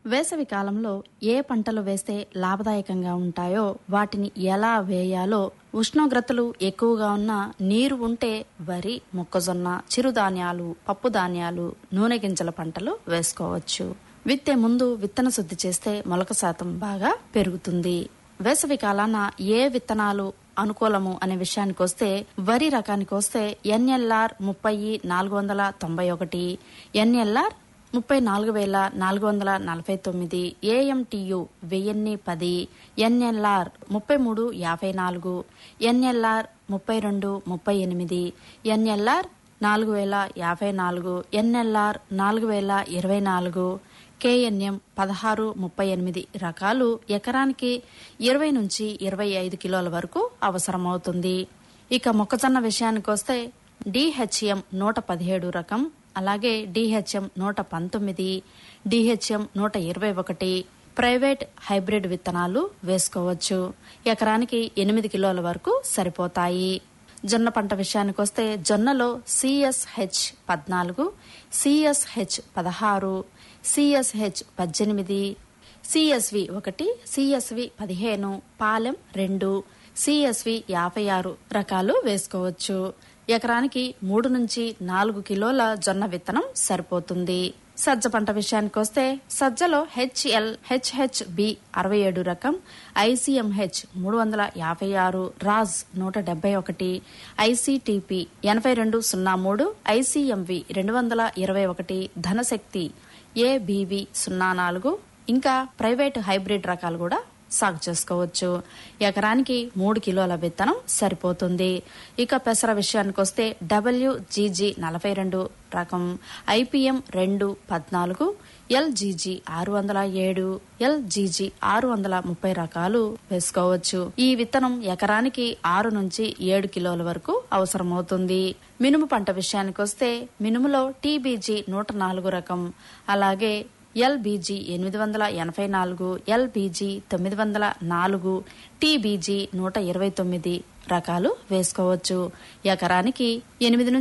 వేసవి కాలంలో ఏ పంటలు వేస్తే లాభదాయకంగా ఉంటాయో వాటిని ఎలా వేయాలో ఉష్ణోగ్రతలు ఎక్కువగా ఉన్న నీరు ఉంటే వరి మొక్కజొన్న చిరుధాన్యాలు పప్పు ధాన్యాలు నూనె గింజల పంటలు వేసుకోవచ్చు విత్తే ముందు విత్తన శుద్ధి చేస్తే మొలక శాతం బాగా పెరుగుతుంది వేసవి కాలాన ఏ విత్తనాలు అనుకూలము అనే విషయానికి వస్తే వరి రకానికి వస్తే ఎన్ఎల్ఆర్ ముప్పై నాలుగు వందల తొంభై ఒకటి ఎన్ఎల్ఆర్ ముప్పై నాలుగు వేల నాలుగు వందల నలభై తొమ్మిది ఏఎంటియు వెయ్యిన్ని పది ఎన్ఎల్ఆర్ ముప్పై మూడు యాభై నాలుగు ఎన్ఎల్ఆర్ ముప్పై రెండు ముప్పై ఎనిమిది ఎన్ఎల్ఆర్ నాలుగు వేల యాభై నాలుగు ఎన్ఎల్ఆర్ నాలుగు వేల ఇరవై నాలుగు కేఎన్ఎం పదహారు ముప్పై ఎనిమిది రకాలు ఎకరానికి ఇరవై నుంచి ఇరవై ఐదు కిలోల వరకు అవసరమవుతుంది ఇక మొక్కజొన్న విషయానికి వస్తే డిహెచ్ఎం నూట పదిహేడు రకం అలాగే డిహెచ్ఎం నూట పంతొమ్మిది డిహెచ్ఎం నూట ఇరవై ఒకటి ప్రైవేట్ హైబ్రిడ్ విత్తనాలు వేసుకోవచ్చు ఎకరానికి ఎనిమిది కిలోల వరకు సరిపోతాయి జొన్న పంట విషయానికి వస్తే జొన్నలో సిఎస్హెచ్ పద్నాలుగు సిఎస్హెచ్ పదహారు సిఎస్హెచ్ పద్దెనిమిది సిఎస్వి ఒకటి సిఎస్వి పదిహేను పాలెం రెండు సిఎస్వి యాభై ఆరు రకాలు వేసుకోవచ్చు ఎకరానికి మూడు నుంచి నాలుగు కిలోల జొన్న విత్తనం సరిపోతుంది సజ్జ పంట విషయానికి వస్తే సజ్జలో హెచ్ఎల్ హెచ్హెచ్ బి అరవై ఏడు రకం ఐసీఎంహెచ్ మూడు వందల యాభై ఆరు రాజ్ నూట డెబ్బై ఒకటి ఐసీటీపీ ఎనభై రెండు సున్నా మూడు ఐసీఎంవి రెండు వందల ఇరవై ఒకటి ధనశక్తి ఏబీవి సున్నా నాలుగు ఇంకా ప్రైవేట్ హైబ్రిడ్ రకాలు కూడా సాగు చేసుకోవచ్చు ఎకరానికి మూడు కిలోల విత్తనం సరిపోతుంది ఇక పెసర విషయానికి వస్తే డబ్ల్యూజీజీ నలభై రెండు రకం ఐపీఎం రెండు పద్నాలుగు ఎల్జీజీ ఆరు వందల ఏడు ఎల్జీజీ ఆరు వందల ముప్పై రకాలు వేసుకోవచ్చు ఈ విత్తనం ఎకరానికి ఆరు నుంచి ఏడు కిలోల వరకు అవసరమవుతుంది మినుము పంట విషయానికి వస్తే మినుములో టీబీజీ నూట నాలుగు రకం అలాగే ఎల్బీజీ ఎనిమిది వందల ఎనభై నాలుగు ఎల్బీజీ తొమ్మిది వందల నాలుగు టీబీజీ నూట ఇరవై తొమ్మిది రకాలు వేసుకోవచ్చు ఎకరానికి ఎనిమిది